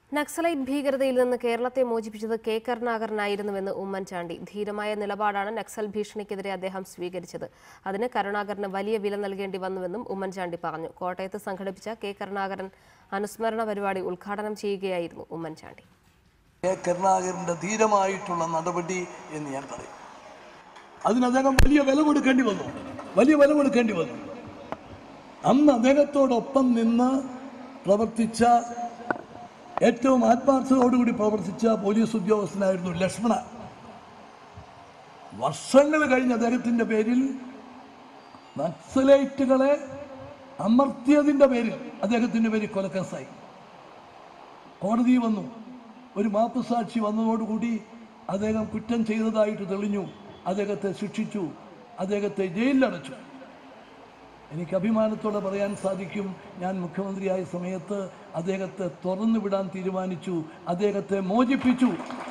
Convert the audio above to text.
നക്സലൈറ്റ് ഭീകരതയിൽ നിന്ന് കേരളത്തെ മോചിപ്പിച്ചത് കെ കരുണാകരനായിരുന്നുവെന്ന് ഉമ്മൻചാണ്ടി ധീരമായ നിലപാടാണ് നക്സൽ ഭീഷണിക്കെതിരെ അദ്ദേഹം സ്വീകരിച്ചത് അതിന് കരുണാകരന് വലിയ വില നൽകേണ്ടി വന്നുവെന്നും ഉമ്മൻചാണ്ടി പറഞ്ഞു കോട്ടയത്ത് സംഘടിപ്പിച്ച കെ കരുണാകരൻ അനുസ്മരണ പരിപാടി ഉദ്ഘാടനം ചെയ്യുകയായിരുന്നു ഉമ്മൻചാണ്ടി കെ കരുണാകരൻ്റെ ധീരമായിട്ടുള്ള നടപടി എന്ന് ഞാൻ പറയും അതിന് അദ്ദേഹം വലിയ വില കൊടുക്കേണ്ടി വന്നു വലിയ വില കൊടുക്കേണ്ടി വന്നു അന്ന് അദ്ദേഹത്തോടൊപ്പം നിന്ന് പ്രവർത്തിച്ച ഏറ്റവും ആത്മാർത്ഥതയോടുകൂടി പ്രവർത്തിച്ച പോലീസ് ഉദ്യോഗസ്ഥനായിരുന്നു ലക്ഷ്മണ വർഷങ്ങൾ കഴിഞ്ഞ് അദ്ദേഹത്തിൻ്റെ പേരിൽ നക്സലൈറ്റുകളെ അമർത്തിയതിൻ്റെ പേരിൽ അദ്ദേഹത്തിൻ്റെ പേരിൽ കൊലക്കേസായി കോടതി വന്നു ഒരു മാപ്പ് സാക്ഷി വന്നതോടുകൂടി അദ്ദേഹം കുറ്റം ചെയ്തതായിട്ട് തെളിഞ്ഞു അദ്ദേഹത്തെ ശിക്ഷിച്ചു അദ്ദേഹത്തെ ജയിലിലടച്ചു എനിക്ക് അഭിമാനത്തോടെ പറയാൻ സാധിക്കും ഞാൻ മുഖ്യമന്ത്രിയായ സമയത്ത് അദ്ദേഹത്തെ തുറന്നു വിടാൻ തീരുമാനിച്ചു അദ്ദേഹത്തെ മോചിപ്പിച്ചു